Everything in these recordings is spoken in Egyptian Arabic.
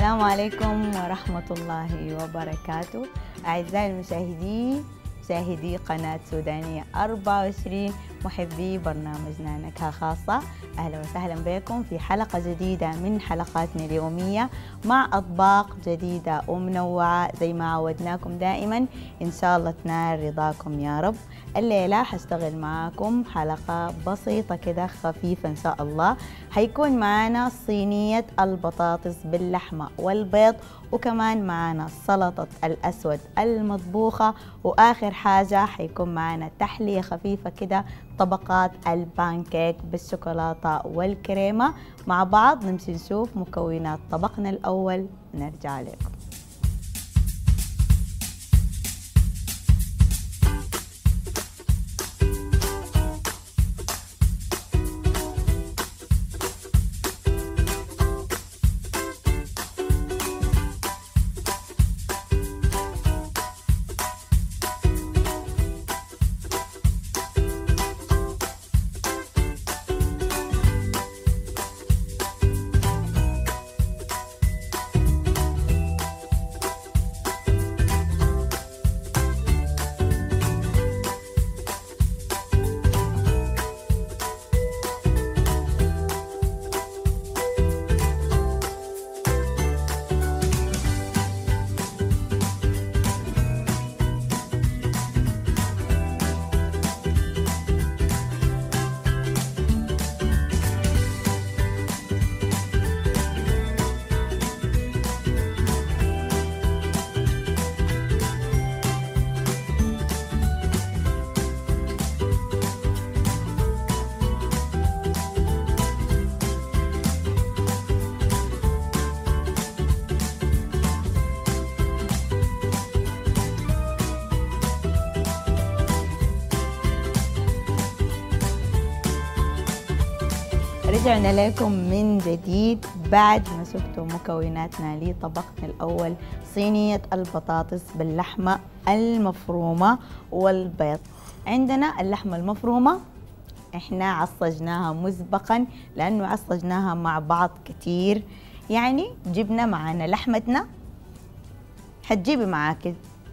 السلام عليكم ورحمة الله وبركاته أعزائي المشاهدين مشاهدي قناة سودانية 24 محبي برنامجنا نكهة خاصة أهلا وسهلا بكم في حلقة جديدة من حلقاتنا اليومية مع أطباق جديدة ومنوعة زي ما عودناكم دائما إن شاء الله تنال رضاكم يا رب الليلة حاشتغل معاكم حلقة بسيطة كده خفيفة إن شاء الله حيكون معانا صينية البطاطس باللحمة والبيض وكمان معانا سلطة الأسود المطبوخة وآخر حاجة حيكون معانا تحلية خفيفة كده طبقات البانكيك بالشوكولاتة والكريمة مع بعض نمشي نشوف مكونات طبقنا الأول نرجع لكم رجعنا لكم من جديد بعد ما شفتوا مكوناتنا لطبقنا الأول صينية البطاطس باللحمة المفرومة والبيض عندنا اللحمة المفرومة احنا عصجناها مسبقا لأنه عصجناها مع بعض كتير يعني جبنا معانا لحمتنا حتجيبي معاكي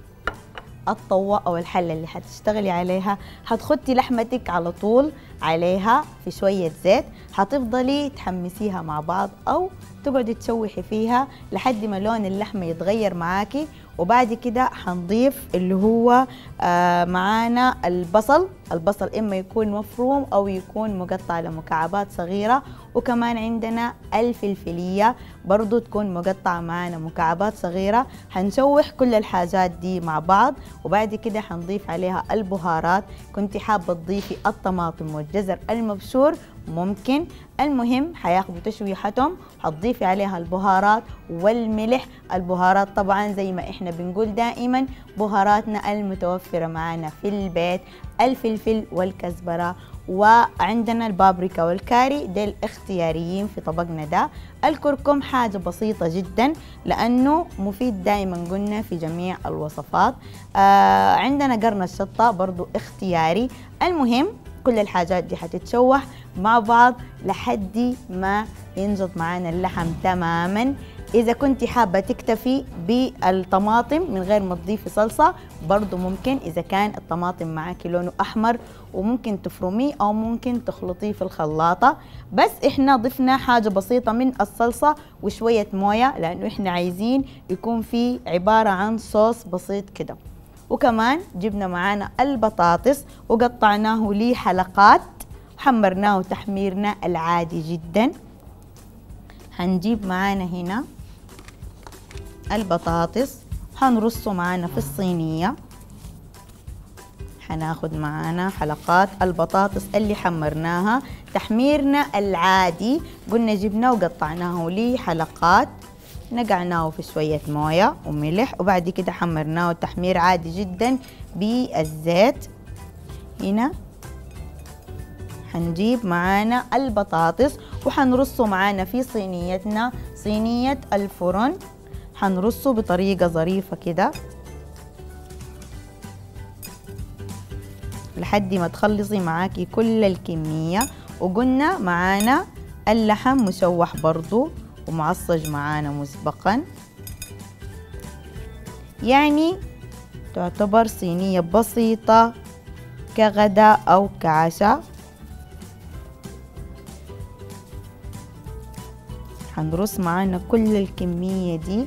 الطوة أو الحلة اللي حتشتغلي عليها حتخدي لحمتك على طول عليها في شوية زيت حتفضلي تحمسيها مع بعض أو تقعدي تشوحي فيها لحد ما لون اللحمة يتغير معاكي وبعد كده حنضيف اللي هو آه معانا البصل البصل إما يكون مفروم أو يكون مقطع لمكعبات صغيرة وكمان عندنا الفلفلية برضو تكون مقطعة معانا مكعبات صغيرة حنشوح كل الحاجات دي مع بعض وبعد كده حنضيف عليها البهارات كنت حابة تضيفي الطماطم والجزر المبشور ممكن المهم حياخدوا تشويحتهم حتضيفي عليها البهارات والملح البهارات طبعا زي ما احنا بنقول دائما بهاراتنا المتوفرة معنا في البيت الفلفل والكزبرة وعندنا البابريكا والكاري ديل اختياريين في طبقنا ده الكركم حاجة بسيطة جدا لأنه مفيد دائما قلنا في جميع الوصفات آه عندنا قرن الشطة برضو اختياري المهم كل الحاجات دي حتتشوح مع بعض لحد ما ينزل معانا اللحم تماما إذا كنت حابة تكتفي بالطماطم من غير ما تضيفي صلصة برضو ممكن إذا كان الطماطم معاكي لونه أحمر وممكن تفرميه أو ممكن تخلطيه في الخلاطة بس إحنا ضفنا حاجة بسيطة من الصلصة وشوية موية لأنه إحنا عايزين يكون في عبارة عن صوص بسيط كده وكمان جبنا معانا البطاطس وقطعناه لحلقات حمرناه تحميرنا العادي جدا هنجيب معانا هنا البطاطس هنرصه معانا في الصينية هناخد معانا حلقات البطاطس اللي حمرناها تحميرنا العادي قلنا جبناه وقطعناه لحلقات نقعناه في شوية موية وملح وبعد كده حمرناه تحمير عادي جدا بالزيت هنا حنجيب معانا البطاطس وحنرصه معانا في صينيتنا صينية الفرن حنرصه بطريقة ظريفة كده لحد ما تخلصي معاكي كل الكمية وقلنا معانا اللحم مشوح برضو ومعصج معانا مسبقا يعني تعتبر صينية بسيطة كغداء أو كعشاء حنرص معانا كل الكمية دي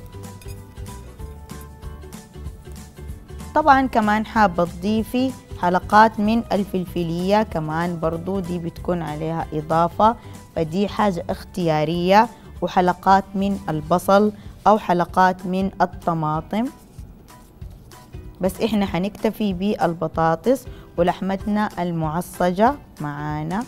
طبعا كمان حابة تضيفي حلقات من الفلفلية كمان برضو دي بتكون عليها إضافة فدي حاجة اختيارية وحلقات من البصل أو حلقات من الطماطم بس إحنا حنكتفي بالبطاطس ولحمتنا المعصجة معانا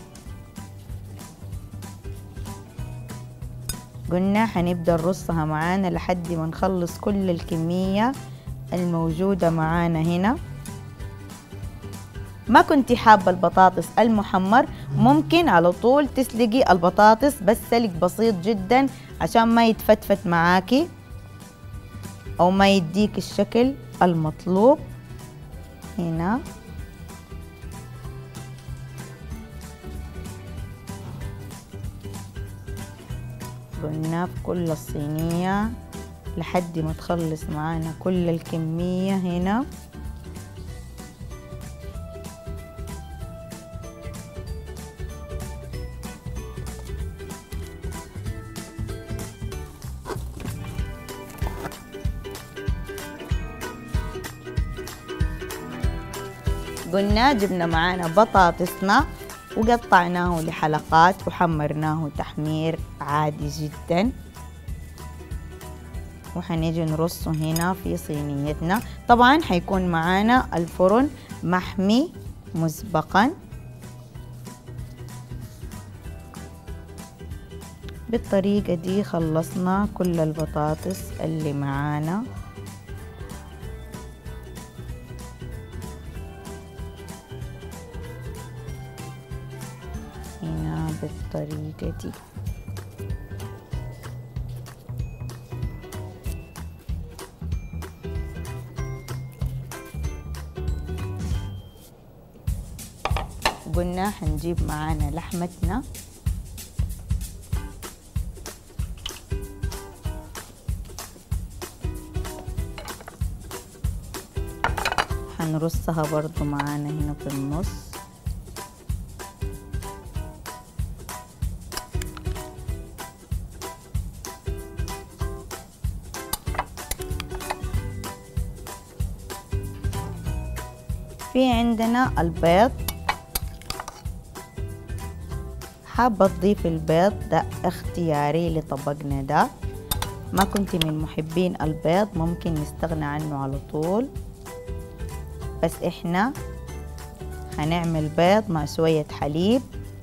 قلنا حنبدأ نرصها معانا لحد ما نخلص كل الكمية الموجودة معانا هنا ما كنتي حابة البطاطس المحمر ممكن على طول تسلقي البطاطس بس سلق بسيط جدا عشان ما يتفتفت معاكي أو ما يديك الشكل المطلوب هنا قلنا في كل الصينية لحد ما تخلص معانا كل الكمية هنا قلنا جبنا معانا بطاطسنا وقطعناه لحلقات وحمرناه تحمير عادي جدا وحنيجي نرصه هنا في صينيتنا طبعا حيكون معانا الفرن محمي مسبقا بالطريقة دي خلصنا كل البطاطس اللي معانا هنا بالطريقة دي قلنا حنجيب معانا لحمتنا حنرصها برضو معانا هنا في النص في عندنا البيض حابة تضيف البيض ده اختياري لطبقنا ده ما كنت من محبين البيض ممكن نستغنى عنه على طول بس احنا هنعمل بيض مع شوية حليب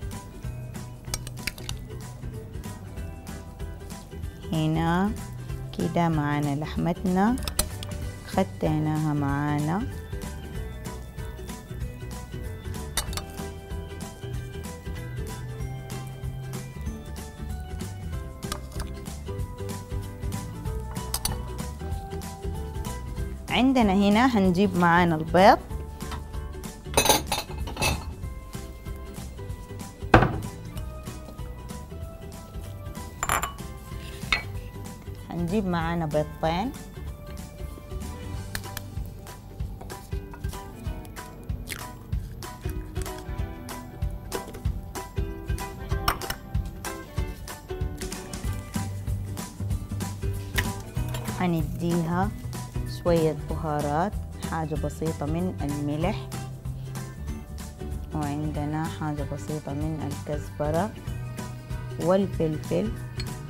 هنا كده معانا لحمتنا ختيناها معانا عندنا هنا هنجيب معانا البيض هنجيب معانا بيضتين هنديها شوية بهارات حاجة بسيطة من الملح وعندنا حاجة بسيطة من الكزبرة والفلفل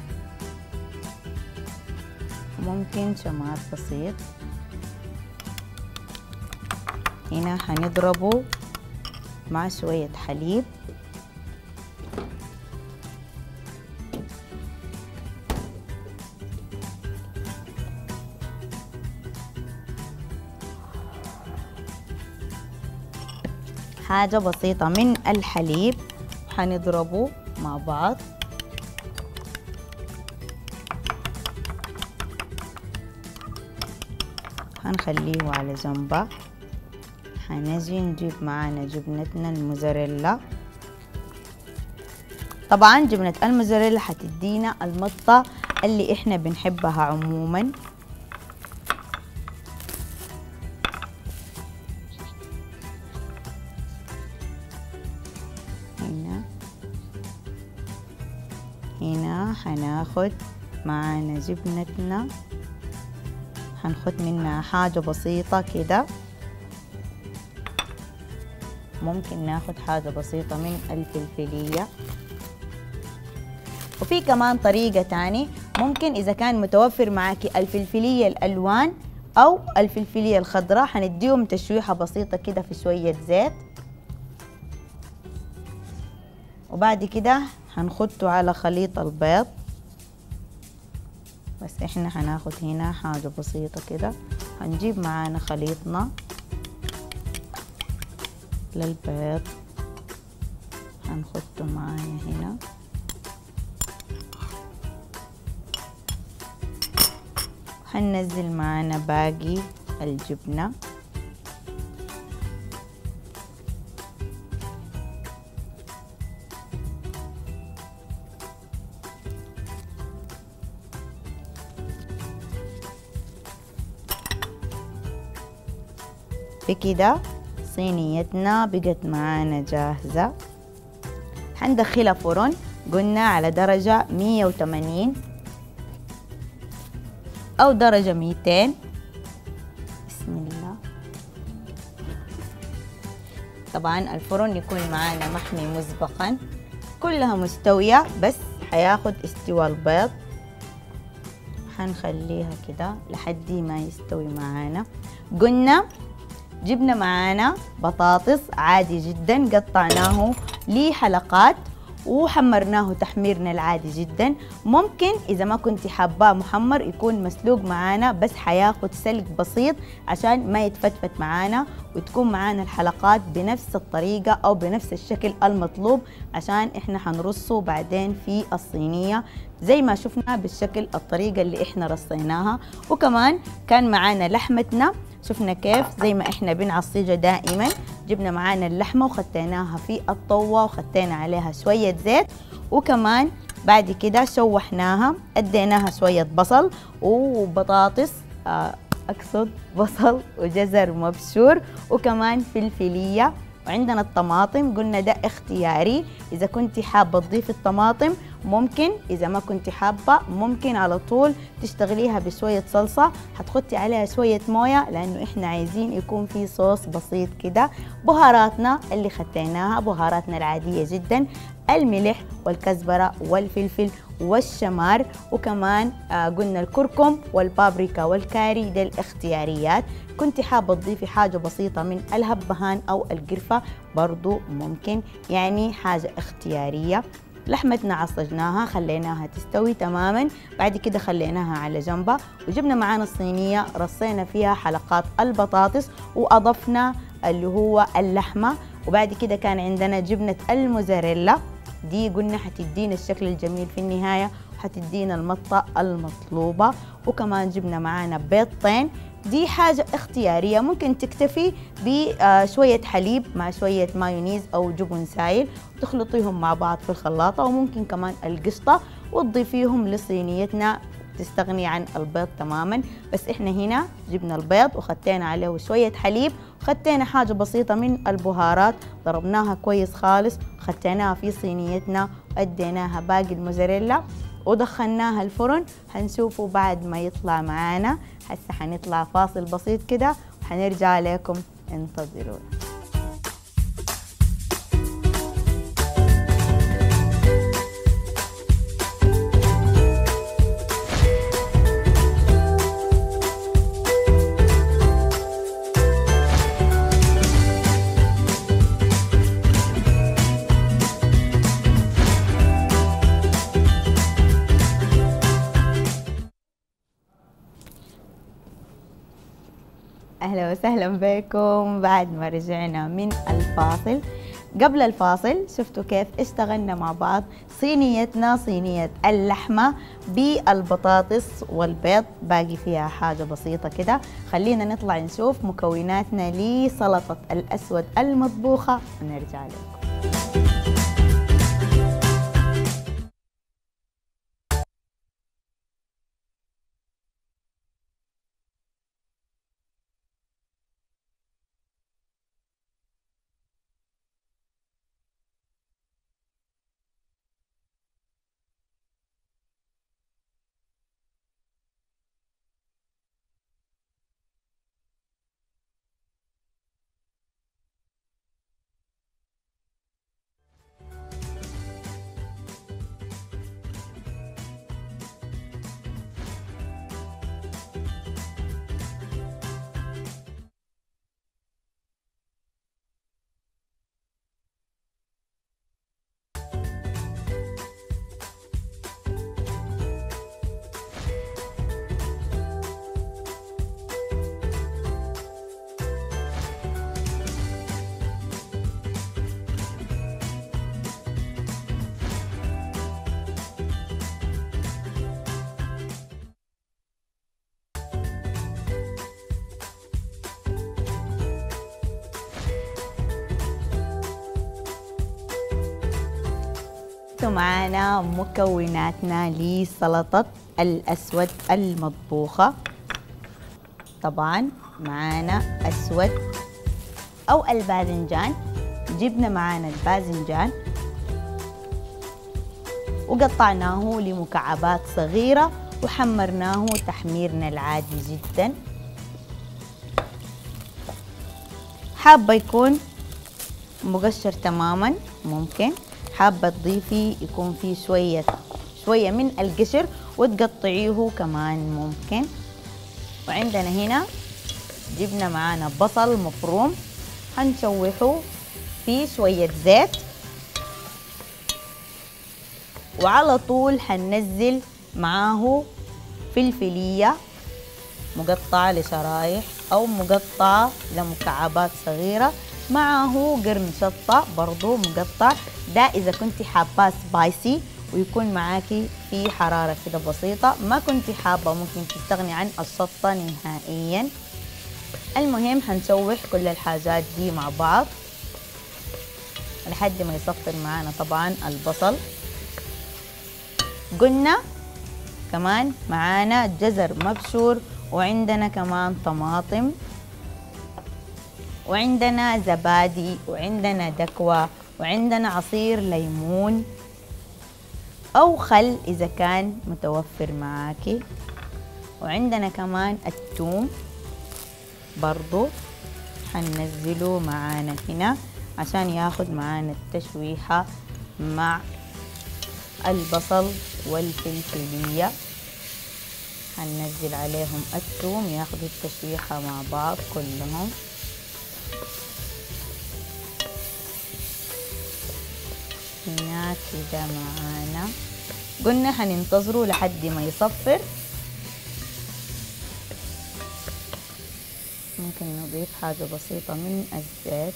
ممكن شمار بسيط هنا هنضربه مع شوية حليب حاجة بسيطة من الحليب هنضربه مع بعض هنخليه على جنبه هنجي نجيب معانا جبنتنا الموزاريلا طبعا جبنة الموزاريلا حتدينا المطة اللي احنا بنحبها عموما هنا هنا حناخد معانا جبنتنا حنخد منها حاجة بسيطة كده ممكن ناخد حاجة بسيطة من الفلفلية وفي كمان طريقة تاني ممكن إذا كان متوفر معاكي الفلفلية الألوان أو الفلفلية الخضراء حنديهم تشويحة بسيطة كده في شوية زيت وبعد كده هنخده على خليط البيض بس احنا هناخد هنا حاجة بسيطة كده هنجيب معانا خليطنا للبيض هنخده معانا هنا هننزل معانا باقي الجبنة بكده صينيتنا بقت معانا جاهزة حندخلها فرن قلنا على درجة 180 أو درجة 200 بسم الله طبعا الفرن يكون معانا محمي مسبقا كلها مستوية بس حياخد استوى البيض حنخليها كده لحد ما يستوي معانا قلنا جبنا معانا بطاطس عادي جدا قطعناه لحلقات وحمرناه تحميرنا العادي جدا ممكن اذا ما كنت حاباه محمر يكون مسلوق معانا بس حياخد سلق بسيط عشان ما يتفتفت معانا وتكون معانا الحلقات بنفس الطريقة او بنفس الشكل المطلوب عشان احنا حنرصه بعدين في الصينية زي ما شفنا بالشكل الطريقة اللي احنا رصيناها وكمان كان معانا لحمتنا شفنا كيف زي ما احنا بنعصيجها دائما جبنا معانا اللحمة وخديناها في الطوة وخدينا عليها شوية زيت وكمان بعد كده شوحناها اديناها شوية بصل وبطاطس آه، اقصد بصل وجزر مبشور وكمان فلفلية وعندنا الطماطم قلنا ده اختياري اذا كنت حابه تضيفي الطماطم ممكن اذا ما كنت حابه ممكن على طول تشتغليها بشويه صلصه هتحطي عليها شويه مويه لانه احنا عايزين يكون في صوص بسيط كده بهاراتنا اللي خديناها بهاراتنا العاديه جدا الملح والكزبره والفلفل والشمار وكمان آه قلنا الكركم والبابريكا والكاري ده الاختياريات كنت حابة تضيفي حاجة بسيطة من الهبهان أو القرفة برضو ممكن يعني حاجة اختيارية لحمتنا عصجناها خليناها تستوي تماما بعد كده خليناها على جنبها وجبنا معانا الصينية رصينا فيها حلقات البطاطس وأضفنا اللي هو اللحمة وبعد كده كان عندنا جبنة الموزاريلا دي قلنا حتدينا الشكل الجميل في النهاية وحتدينا المطة المطلوبة وكمان جبنا معانا بيضتين دي حاجة اختيارية ممكن تكتفي بشوية حليب مع شوية مايونيز أو جبن سايل تخلطيهم مع بعض في الخلاطة وممكن كمان القشطة وتضيفيهم لصينيتنا تستغني عن البيض تماما بس احنا هنا جبنا البيض وخدينا عليه شوية حليب وخدينا حاجة بسيطة من البهارات ضربناها كويس خالص خديناها في صينيتنا وأديناها باقي الموزاريلا ودخلناها الفرن هنشوفه بعد ما يطلع معانا هسه حنطلع فاصل بسيط كده وحنرجع لكم انتظرونا اهلا وسهلا بكم بعد ما رجعنا من الفاصل قبل الفاصل شفتوا كيف اشتغلنا مع بعض صينيتنا صينية اللحمة بالبطاطس والبيض باقي فيها حاجة بسيطة كده خلينا نطلع نشوف مكوناتنا لسلطة الأسود المطبوخة ونرجع لكم شفتوا معانا مكوناتنا لسلطة الأسود المطبوخة طبعا معانا أسود أو الباذنجان جبنا معانا الباذنجان وقطعناه لمكعبات صغيرة وحمرناه تحميرنا العادي جدا حابة يكون مقشر تماما ممكن حابة تضيفي يكون فيه شوية شوية من القشر وتقطعيه كمان ممكن وعندنا هنا جبنا معانا بصل مفروم هنشوحه في شوية زيت وعلى طول هننزل معاه فلفلية مقطعة لشرايح أو مقطعة لمكعبات صغيرة معه قرن شطة برضو مقطع ده إذا كنت حابة سبايسي ويكون معاكي في حرارة كده بسيطة ما كنت حابة ممكن تستغني عن الشطة نهائيا المهم هنشوح كل الحاجات دي مع بعض لحد ما يصفر معانا طبعا البصل قلنا كمان معانا جزر مبشور وعندنا كمان طماطم وعندنا زبادي وعندنا دكوة وعندنا عصير ليمون أو خل إذا كان متوفر معاكي وعندنا كمان التوم برضو حننزله معانا هنا عشان ياخد معانا التشويحة مع البصل والفلفلية هننزل عليهم الثوم ياخدوا التشويحة مع بعض كلهم هنا كده معانا قلنا هننتظره لحد ما يصفر ممكن نضيف حاجة بسيطة من الزيت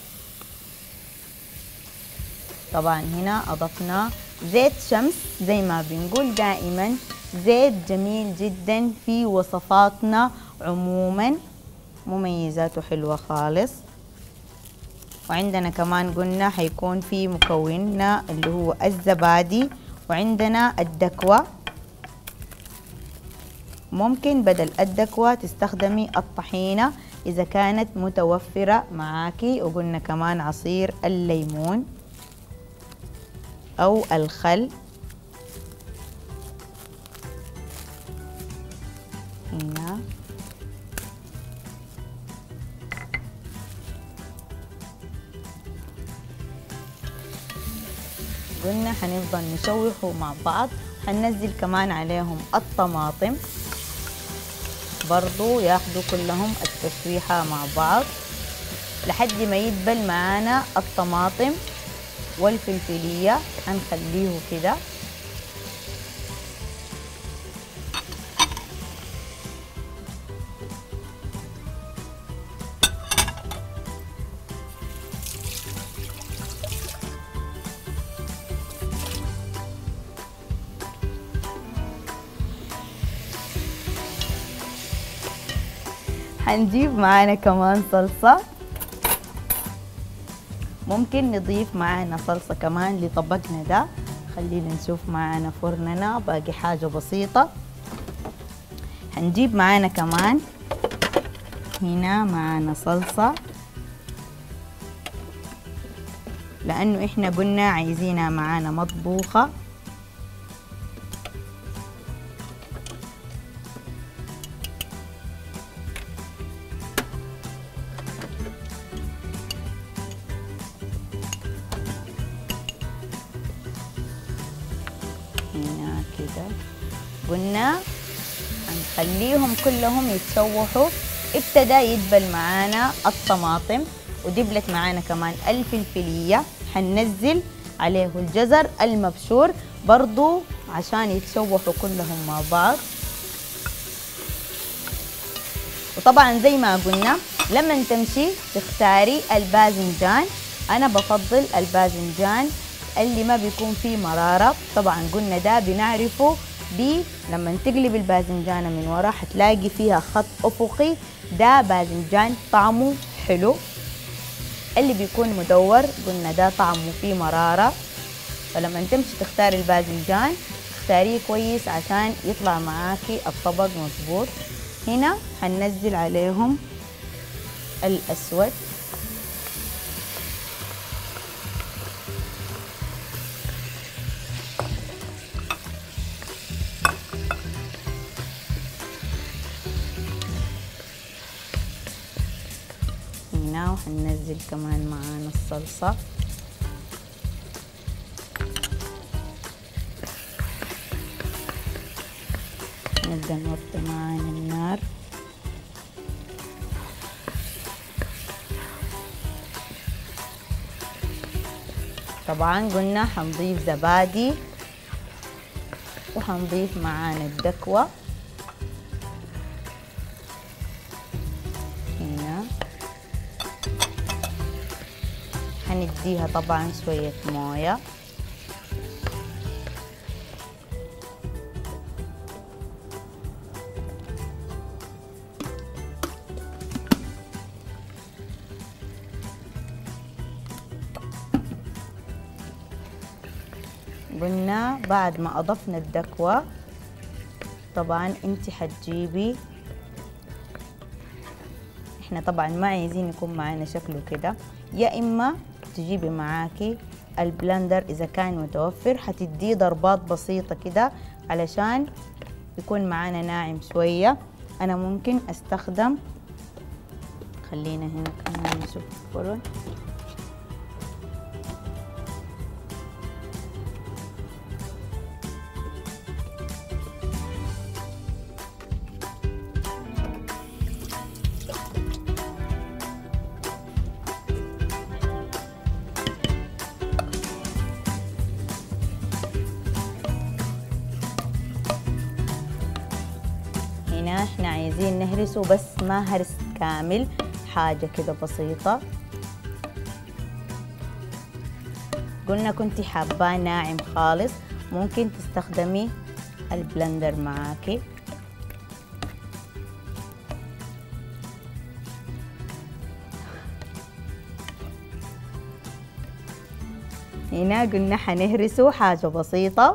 طبعا هنا أضفنا زيت شمس زي ما بنقول دائما زيت جميل جدا في وصفاتنا عموما مميزاته حلوة خالص وعندنا كمان قلنا حيكون في مكوننا اللي هو الزبادي وعندنا الدكوة ممكن بدل الدكوة تستخدمي الطحينة إذا كانت متوفرة معاكي وقلنا كمان عصير الليمون أو الخل هنا قلنا حنفضل نشوحه مع بعض حننزل كمان عليهم الطماطم برضو ياخدوا كلهم التشويحة مع بعض لحد ما يدبل معانا الطماطم والفلفلية هنخليه كده هنجيب معانا كمان صلصة ممكن نضيف معانا صلصة كمان لطبقنا ده خلينا نشوف معانا فرننا باقي حاجة بسيطة هنجيب معانا كمان هنا معانا صلصة لأنه إحنا قلنا عايزينها معانا مطبوخة هنا كده قلنا هنخليهم كلهم يتشوحوا ابتدى يدبل معانا الطماطم ودبلت معانا كمان الفلفلية حننزل عليه الجزر المبشور برضو عشان يتشوحوا كلهم مع بعض وطبعا زي ما قلنا لما تمشي تختاري الباذنجان انا بفضل الباذنجان اللي ما بيكون فيه مرارة طبعا قلنا ده بنعرفه ب لما تقلب الباذنجانة من ورا حتلاقي فيها خط أفقي ده باذنجان طعمه حلو اللي بيكون مدور قلنا ده طعمه فيه مرارة فلما تمشي تختاري الباذنجان اختاريه كويس عشان يطلع معاكي الطبق مظبوط هنا هننزل عليهم الأسود هنا وهننزل كمان معانا الصلصة نبدأ نوطي معانا النار طبعا قلنا حنضيف زبادي وحنضيف معانا الدكوة هنا حنديها طبعا شوية موية قلنا بعد ما أضفنا الدكوة طبعا انت حتجيبي احنا طبعا ما عايزين يكون معانا شكله كده يا اما تجيبي معاكي البلندر اذا كان متوفر حتديه ضربات بسيطة كده علشان يكون معانا ناعم شوية انا ممكن استخدم خلينا هنا كمان نشوف الفرن هنا احنا عايزين نهرسه بس ما هرس كامل حاجة كده بسيطة قلنا كنتي حاباه ناعم خالص ممكن تستخدمي البلندر معاكي هنا قلنا حنهرسه حاجة بسيطة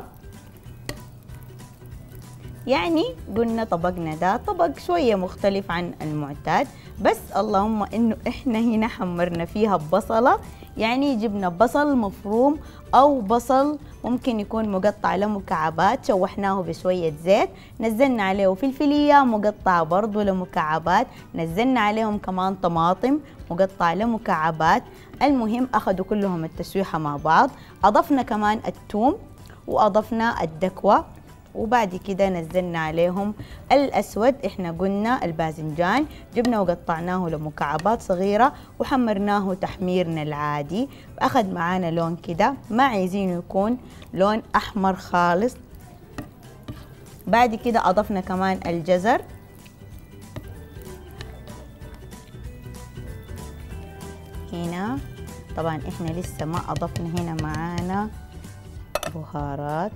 يعني قلنا طبقنا ده طبق شوية مختلف عن المعتاد بس اللهم انه احنا هنا حمرنا فيها ببصلة يعني جبنا بصل مفروم او بصل ممكن يكون مقطع لمكعبات شوحناه بشوية زيت نزلنا عليه فلفلية مقطعة برضو لمكعبات نزلنا عليهم كمان طماطم مقطعة لمكعبات المهم أخذوا كلهم التشويحة مع بعض أضفنا كمان الثوم وأضفنا الدكوة وبعد كده نزلنا عليهم الأسود إحنا قلنا الباذنجان جبنا وقطعناه لمكعبات صغيرة وحمرناه تحميرنا العادي أخذ معانا لون كده ما عايزينه يكون لون أحمر خالص بعد كده أضفنا كمان الجزر هنا طبعا إحنا لسه ما أضفنا هنا معانا بهارات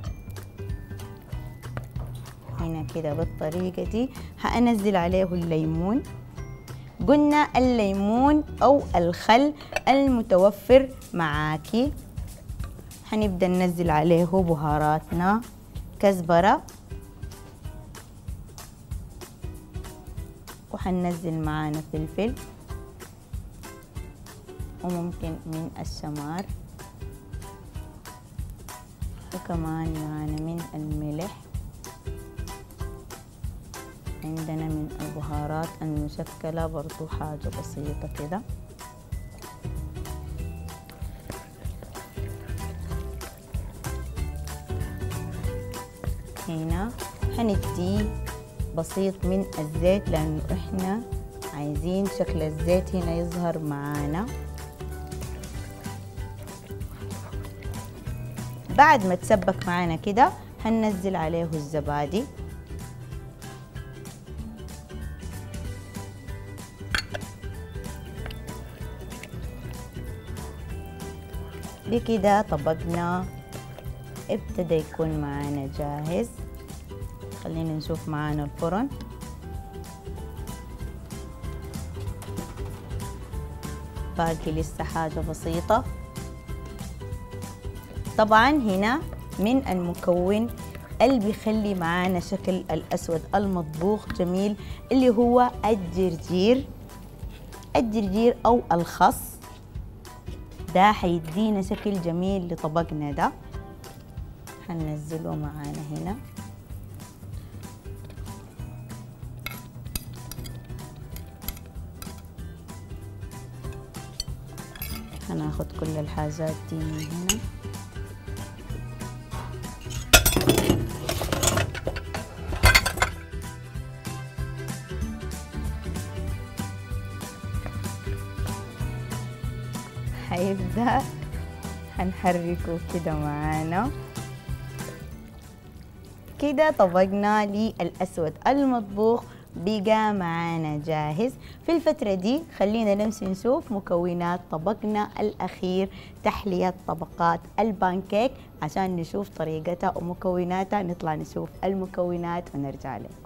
هنا كده بالطريقة دي هنزل عليه الليمون قلنا الليمون أو الخل المتوفر معاكي هنبدأ ننزل عليه بهاراتنا كزبرة وحننزل معانا فلفل وممكن من الشمار وكمان معانا من الملح عندنا من البهارات المشكلة برضو حاجة بسيطة كده هنا هندي بسيط من الزيت لأنه إحنا عايزين شكل الزيت هنا يظهر معانا بعد ما تسبك معانا كده هننزل عليه الزبادي بكده طبقنا ابتدى يكون معانا جاهز خلينا نشوف معانا الفرن باقي لسه حاجة بسيطة طبعا هنا من المكون اللي بيخلي معانا شكل الأسود المطبوخ جميل اللي هو الجرجير الجرجير أو الخس ده حيدينا شكل جميل لطبقنا ده حننزله معانا هنا هناخد كل الحاجات دي من هنا حيبدأ هنحركه كده معانا كده طبقنا للأسود المطبوخ بقى معانا جاهز في الفترة دي خلينا نمشي نشوف مكونات طبقنا الأخير تحلية طبقات البانكيك عشان نشوف طريقتها ومكوناتها نطلع نشوف المكونات ونرجع لكم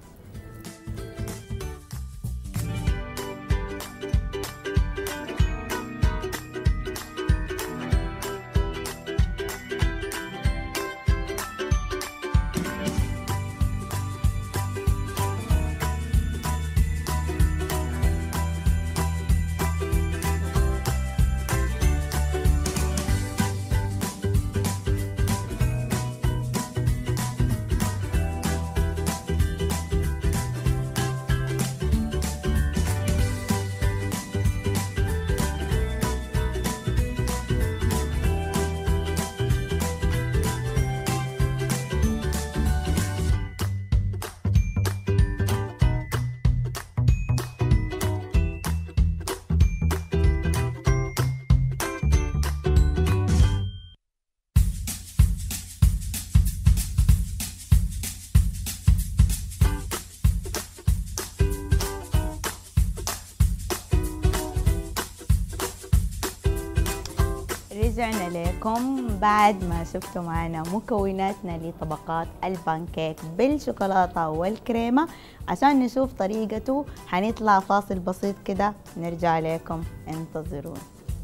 رجعنا لكم بعد ما شفتوا معنا مكوناتنا لطبقات البانكيك بالشوكولاتة والكريمة عشان نشوف طريقته حنطلع فاصل بسيط كده نرجع لكم انتظرونا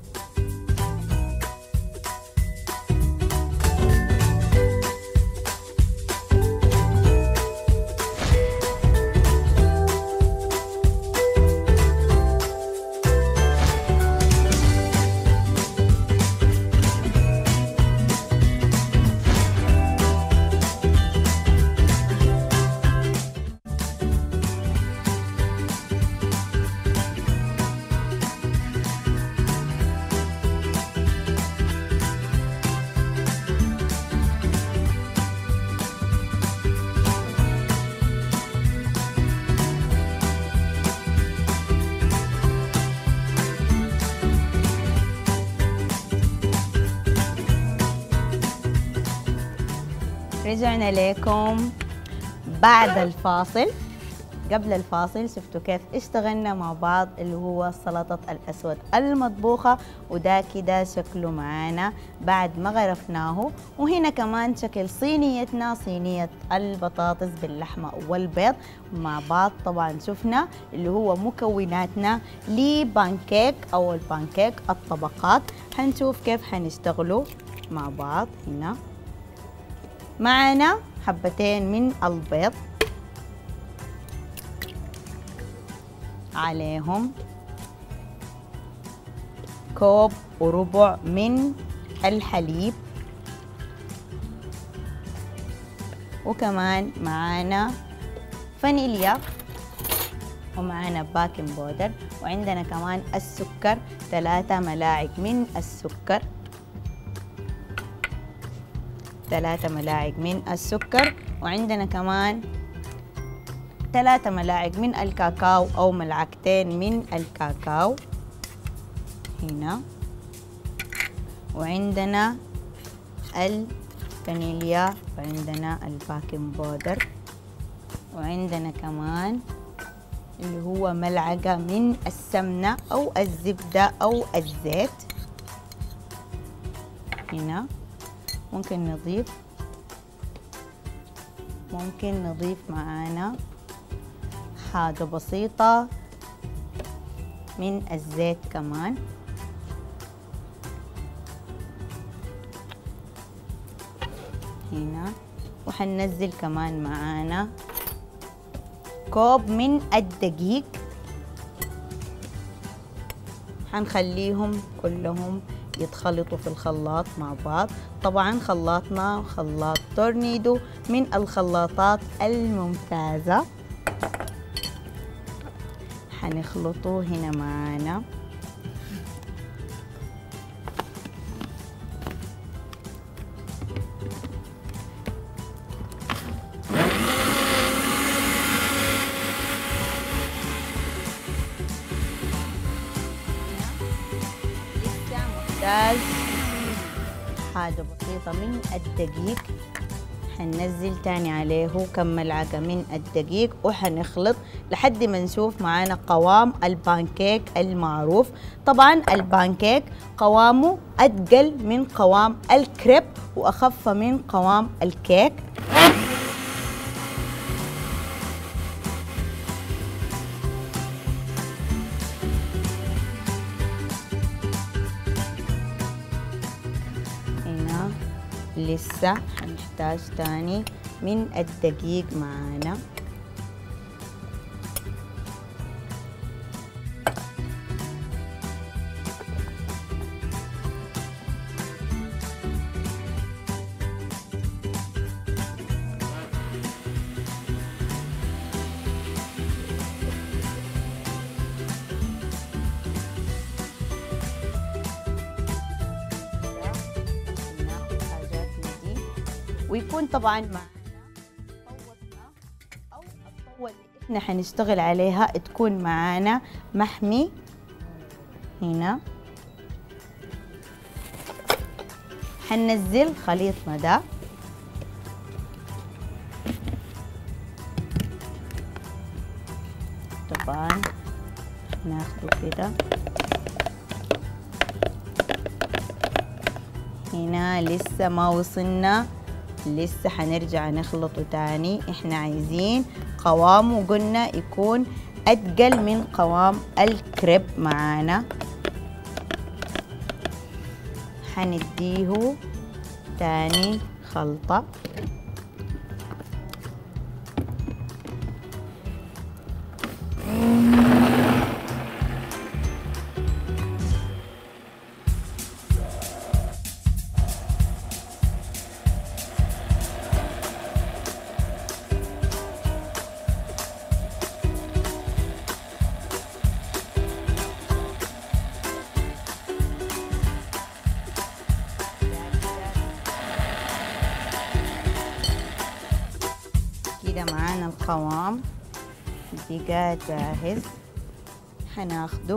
رجعنا لكم بعد الفاصل قبل الفاصل شفتوا كيف اشتغلنا مع بعض اللي هو سلطة الأسود المطبوخة وده كده شكله معانا بعد ما غرفناه وهنا كمان شكل صينيتنا صينية البطاطس باللحمة والبيض مع بعض طبعا شفنا اللي هو مكوناتنا لبانكيك أو البانكيك الطبقات هنشوف كيف هنشتغلوا مع بعض هنا معنا حبتين من البيض عليهم كوب وربع من الحليب وكمان معانا فانيليا ومعانا باكنج بودر وعندنا كمان السكر ثلاثة ملاعق من السكر ثلاثة ملاعق من السكر وعندنا كمان ثلاثة ملاعق من الكاكاو أو ملعقتين من الكاكاو هنا وعندنا الفانيليا وعندنا الباكنج بودر وعندنا كمان اللي هو ملعقة من السمنة أو الزبدة أو الزيت هنا ممكن نضيف ممكن نضيف معانا حاجة بسيطة من الزيت كمان هنا وحننزل كمان معانا كوب من الدقيق حنخليهم كلهم يتخلطوا في الخلاط مع بعض طبعا خلاطنا خلاط تورنيدو من الخلاطات الممتازة حنخلطه هنا معانا محتاج حاجة بسيطة من الدقيق حننزل تاني عليه كم ملعقة من الدقيق وحنخلط لحد ما نشوف معانا قوام البانكيك المعروف طبعا البانكيك قوامه أتقل من قوام الكريب وأخف من قوام الكيك هنا لسه حنحتاج تاني من الدقيق معانا ناخد حاجاتنا دي ويكون طبعا معنا طوتنا او الطوه اللي احنا حنشتغل عليها تكون معانا محمي هنا حننزل خليطنا ده طبعا ناخده كده هنا لسه ما وصلنا لسه حنرجع نخلطه تاني احنا عايزين قوامه قلنا يكون اتقل من قوام الكريب معانا حنديه تاني خلطة كده معانا القوام بقى جاهز حناخده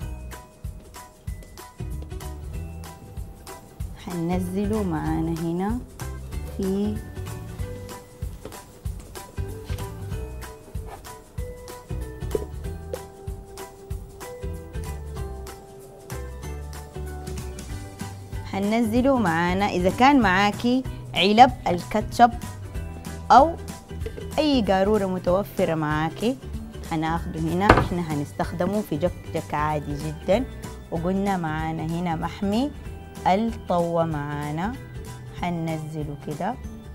حننزله معانا هنا في حننزله معانا إذا كان معاكي علب الكاتشب أو أي قارورة متوفرة معاكي هناخده هنا احنا هنستخدمه في جكجك عادي جدا وقلنا معانا هنا محمي الطوة معانا حننزله كده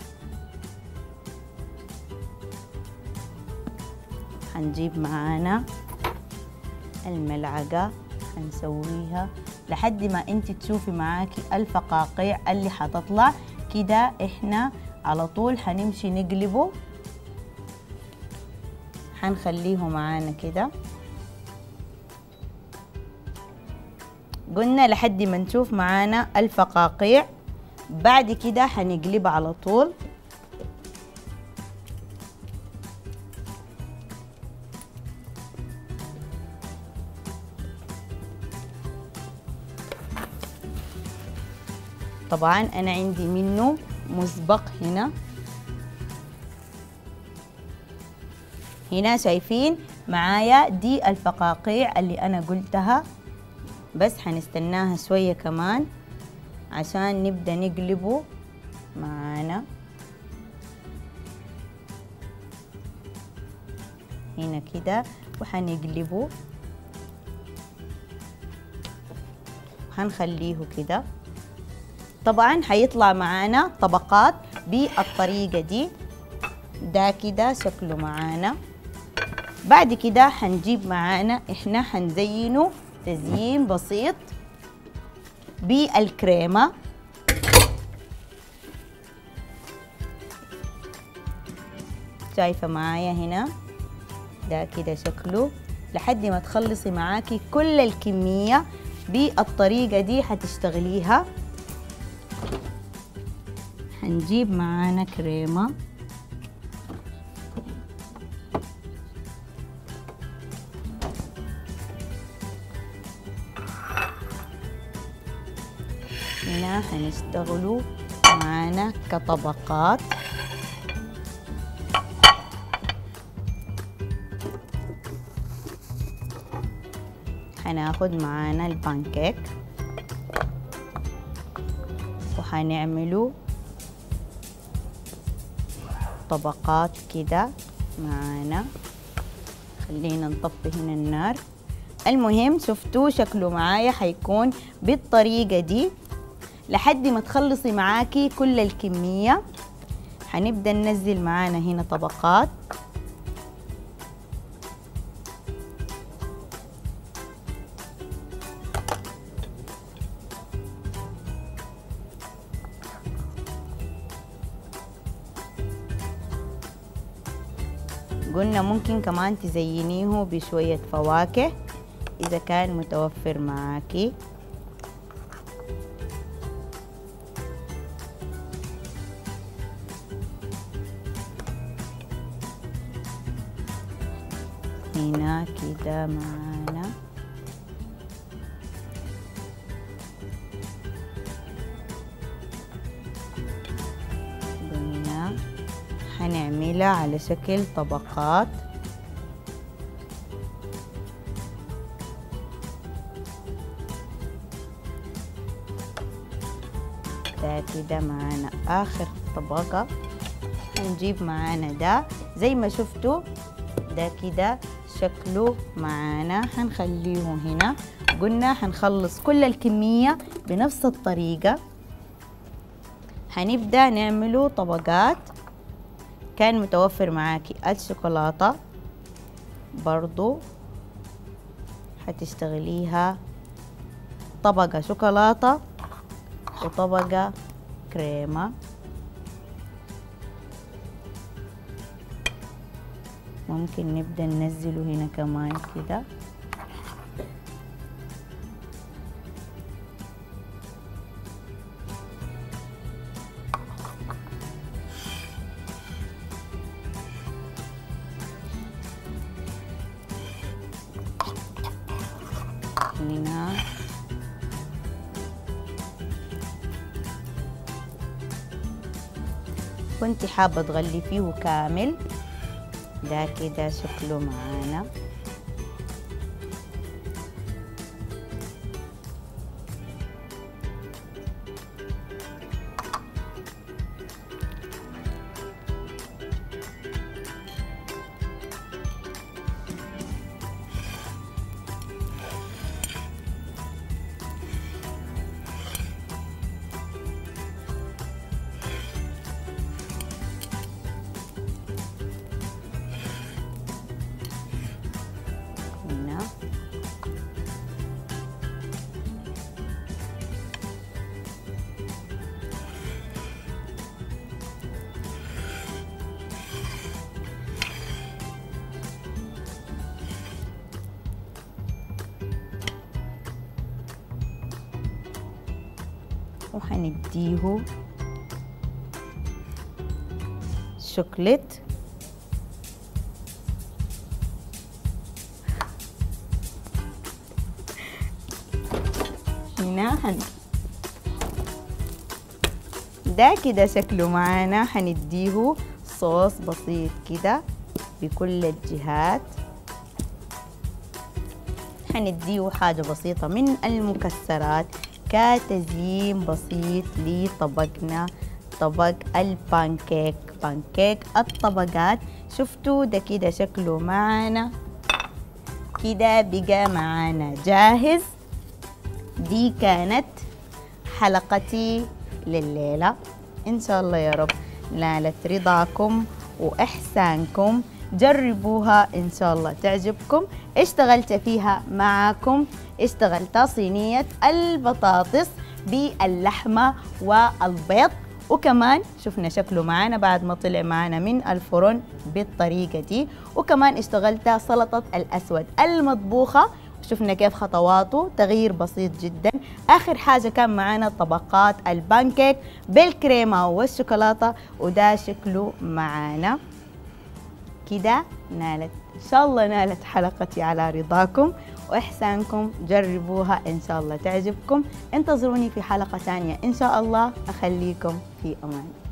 حنجيب معانا الملعقة حنسويها لحد ما انت تشوفي معاكي الفقاقيع اللي حتطلع كده احنا على طول حنمشي نقلبه حنخليه معانا كده قلنا لحد ما نشوف معانا الفقاقيع بعد كده حنقلبها على طول طبعا انا عندي منه مسبق هنا هنا شايفين معايا دي الفقاقيع اللي انا قلتها بس حنستناها شوية كمان عشان نبدأ نقلبه معانا هنا كده وحنقلبه هنخليه كده طبعا حيطلع معانا طبقات بالطريقة دي ده كده شكله معانا بعد كده حنجيب معانا احنا حنزينه تزيين بسيط بالكريمة شايفة معايا هنا ده كده شكله لحد ما تخلصي معاكي كل الكمية بالطريقة دي حتشتغليها هنجيب معانا كريمة هنا هنشتغلوا معانا كطبقات هناخد معانا البانكيك وهنعمله طبقات كده معانا خلينا نطفي هنا النار المهم شفتوا شكله معايا حيكون بالطريقة دي لحد ما تخلصي معاكي كل الكمية هنبدأ ننزل معانا هنا طبقات قلنا ممكن كمان تزينيه بشوية فواكه إذا كان متوفر معاكي هنا كده معانا قلنا هنعملها على شكل طبقات ده كده معانا آخر طبقة هنجيب معانا ده زي ما شفتوا ده كده شكله معانا هنخليه هنا قلنا هنخلص كل الكمية بنفس الطريقة هنبدأ نعمله طبقات كان متوفر معاكي الشوكولاتة برضو هتشتغليها طبقة شوكولاتة وطبقة كريمة ممكن نبدأ ننزله هنا كمان كده هنا كنت حابة تغلفيه كامل ده كده شكله معانا هنا وحنديه شوكليت هنا هن ده كده شكله معانا هنديه صوص بسيط كده بكل الجهات هنديه حاجة بسيطة من المكسرات كتزيين بسيط لطبقنا طبق البانكيك بانكيك الطبقات شفتوا ده كده شكله معانا كده بقى معانا جاهز دي كانت حلقتي لليلة إن شاء الله يا رب نالت رضاكم وإحسانكم جربوها إن شاء الله تعجبكم اشتغلت فيها معاكم اشتغلت صينية البطاطس باللحمة والبيض وكمان شفنا شكله معانا بعد ما طلع معانا من الفرن بالطريقة دي وكمان اشتغلت سلطة الأسود المطبوخة شفنا كيف خطواته تغيير بسيط جدا اخر حاجه كان معانا طبقات البانكيك بالكريمه والشوكولاته وده شكله معانا كده نالت ان شاء الله نالت حلقتي على رضاكم واحسانكم جربوها ان شاء الله تعجبكم انتظروني في حلقه ثانيه ان شاء الله اخليكم في امان